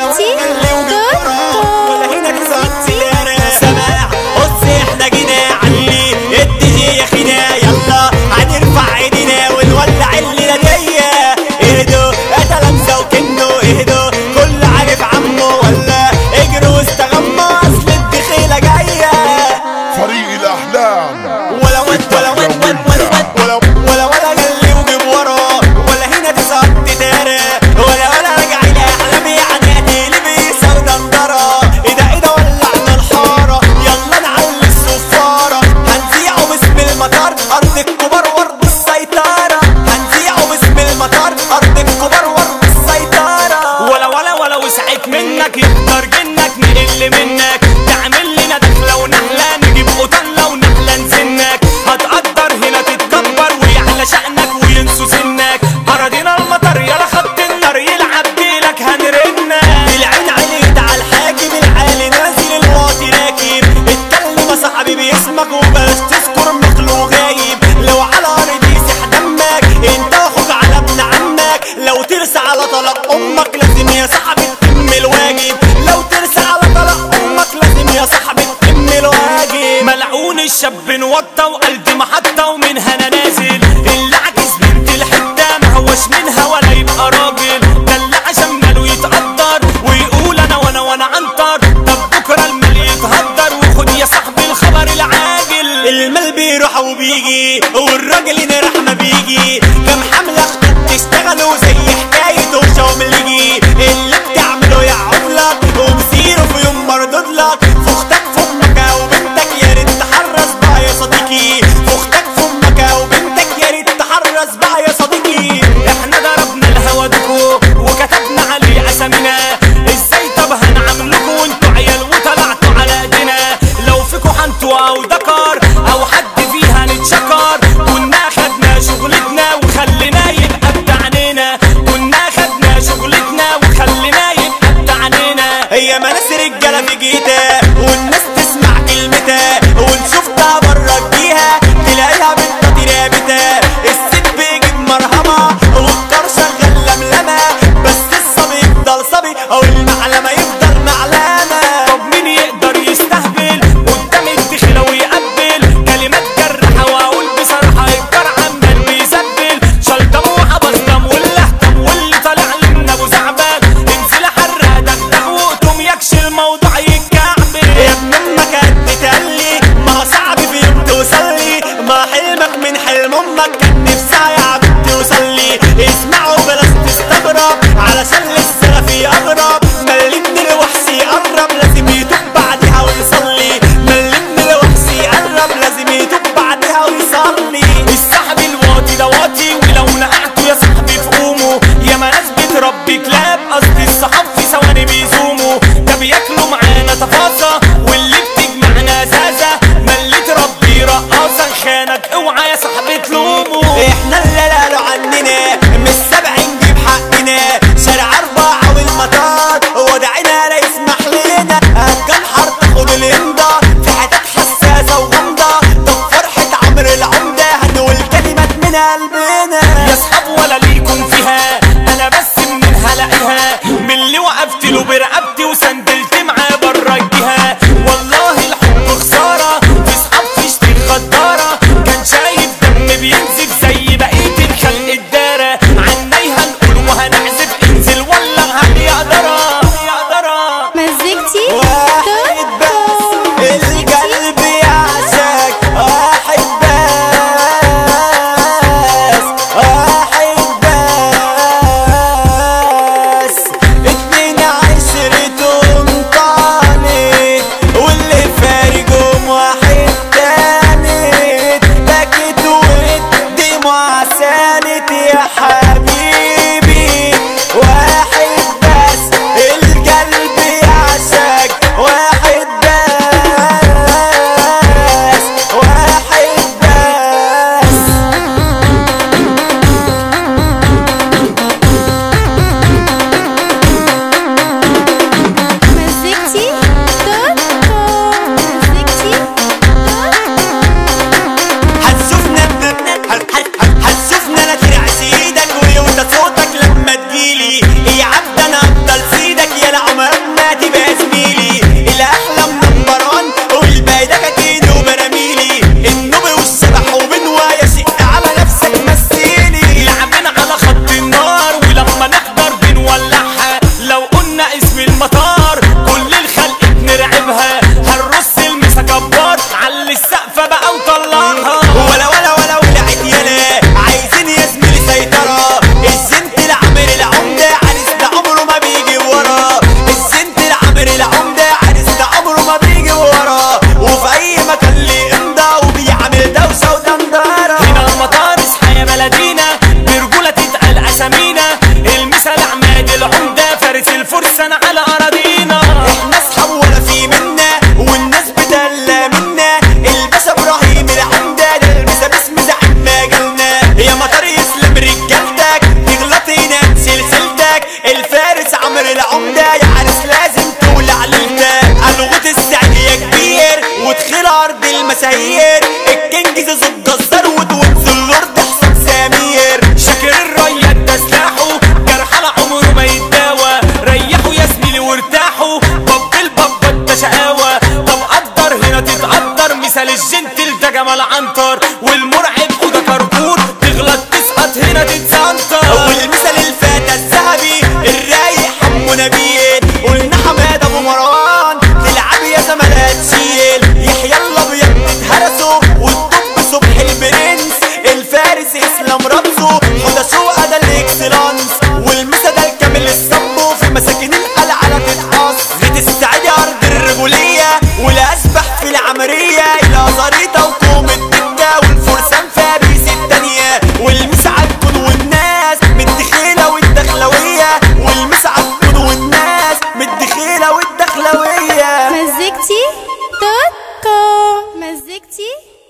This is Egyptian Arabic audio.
تيتي دوت ولا هنا تسعة سماع بص احنا جينا علي الدي يا خينا يلا هنرفع ايدينا ونولع الليله دي اهدوا اتلمسه وكنه اهدوا كل عارف عمه ولا اجروا واستغموا اصل الدخيله جايه فريق الأحلام ولا ود ولا ود ود ود ود ولا ولا ولا جلي وجيب ورا ولا هنا تسعة تداري ولا ولا راجع الى احلامي عنادي اللي بيساو دندرة ايه ده ايه ده ولعنا الحارة يلا نعلي الصفارة هنذيعه باسم المطار ارض الكبار وارض السيطرة هنذيعه باسم المطار ارض الكبار وارض السيطرة ولا ولا ولا وسعت منك يقدر جنك نقل منك تعمل لنا دخلة ونحلة نجيب قطلة ونحلة نسنك هتقدر هنا تتكبر ويعلى شأنك وينسوا سنك أراضينا المطر يلا خط النار يلعب جيلك هنرنك العين عليك على الحاكم العالي نازل الواطي راكب اتكلم يا صاحبي باسمك وبلاش تذكر مخلوق غايب لو على ارض يسح دمك انت اخوك على ابن عمك لو ترسى على طلاق امك لازم يا صاحبي تتم الواجب لو ترسى على طلاق امك لازم يا صاحبي تتم الواجب ملعون الشاب نوطى وقلب محطة ومنها انا نازل اللي عكس بنت الحتة ما هوش منها ولا يبقى راجل ده اللي عشان ماله يتقدر ويقول انا وانا وانا عنتر طب بكرة المال يتهدر وخد يا صاحبي الخبر العاجل المال بيروح وبيجي والراجل نرح ما بيجي كم حملة اختك تشتغلوا زي حكاية وشوملجي اللي بتعمله يعوض لك ومسيره في يوم مردود لك في اختك في امك او بنتك يا ريت تحرص بقى يا صديقي في اختك في امك او بنتك يا ريت تحرص بقى يا صديقي احنا ضربنا الهوا دكو وكتبنا عليه اسامينا ازاي طب هنعاملكوا وانتوا عيال وطلعتوا على ايدينا لو فيكوا حنتوا او دكر او حد فيها نتشكر كنا خدنا شغلتنا وخلينا يبقى بتاعنينا كنا خدنا شغلتنا وخلينا يبقى بتاعنينا هي مناس رجاله في جيتها والناس تسمع كلمتها ونشوفتها بره جيها تلاقيها بنت رابتها الست بيجيب مرهمه والكار شغال لملمه بس الصبي يفضل صبي او المعلمه يفضل معلمه طب مين يقدر يستهبل قدام الدخلة ويقبل كلمات جرحة واقول بصراحة الجرع عمال بيزبل شلطم وحبسطم واللي اهتم واللي طالع لنا ابو زعبل انزل حرق دغدغ وقتم يكش الموضوع يتكعبل يا ابن امك قد تقلي ما هو صعب في يوم توصلي ما حلمك من حلم امك كان نفسها يا عبد توصلي اسمعوا بلاش تستغرب علشان لسه في اغرب ملي ابن الوحش يقرب لازم يتوب بعدها ويصلي ملي ابن الوحش يقرب لازم يتوب بعدها ويصلي السحب الواطي ده واطي ولو نقعتوا يا صاحبي في قومه يا ما ناس بتربي كلاب قصدي الصحاب في ثواني بيزوموا ده بياكلوا معانا تفاصة واللي بتجمعنا زازة مليت ربي رقاصة خانك اوعى يا صاحبي تلومه احنا اللي قالوا عننا مش سبع نجيب حقنا شارع اربعة والمطار ودعينا لا يسمح لنا كان حر تاخد الامضة في حتت حساسة وغامضة طب فرحة عمرو العمدة هنقول كلمات من قلبنا يا صحاب ولا ليكم فيها انا بس منها لاقيها من اللي وقفت له برقبتي وسندلت معاه بره الجهه والله الحب خساره في صحاب فيشتي غداره كان شايل احسن على اراضينا احنا اصحاب ولا في منا والناس بتلا منا الباشا ابراهيم العمدة ده البسها باسم زعيم مجالنا يا مطر يسلم رجالتك تغلط هنا سلسلتك الفارس عمرو العمدة يا عرس لازم تولع ليلتك الغوت السعد يا كبير وتخيل ارض المسايير الكينج زازو الجزار ودوت اللورد حسام سمير شاكر الريات ده سلاحه جرح على عمره ما يتداوى ريحوا يا زميلي وارتاحوا باب الباب ده شقاوة طب قدر هنا تتقدر مثال الجنتل ده جمال عنتر والمرعب وده كركور تغلط تسقط هنا تتسنطر والمثل الفتى الذهبي الرايق حمو نبيل قلنا حماد ابو مروان تلعب يا زملاء تشيل يحيى الابيض تتهرسوا والطب صبح البرنس الفارس اسلام رمزه حدى شوقة ده الاكسلانس والمسا ده الكامل الصبو في مساكن القلعة لا تتقص بتستعدي ارض الرجولية ولا اسبح في العمرية الى زريطة وكوم الدكة والفرسان فارس التانية والمسا عالكون والناس متدخيلة والدخلوية والمسا عالكون والناس متدخيلة والدخلوية مزيكتي دوت كوم مزيكتي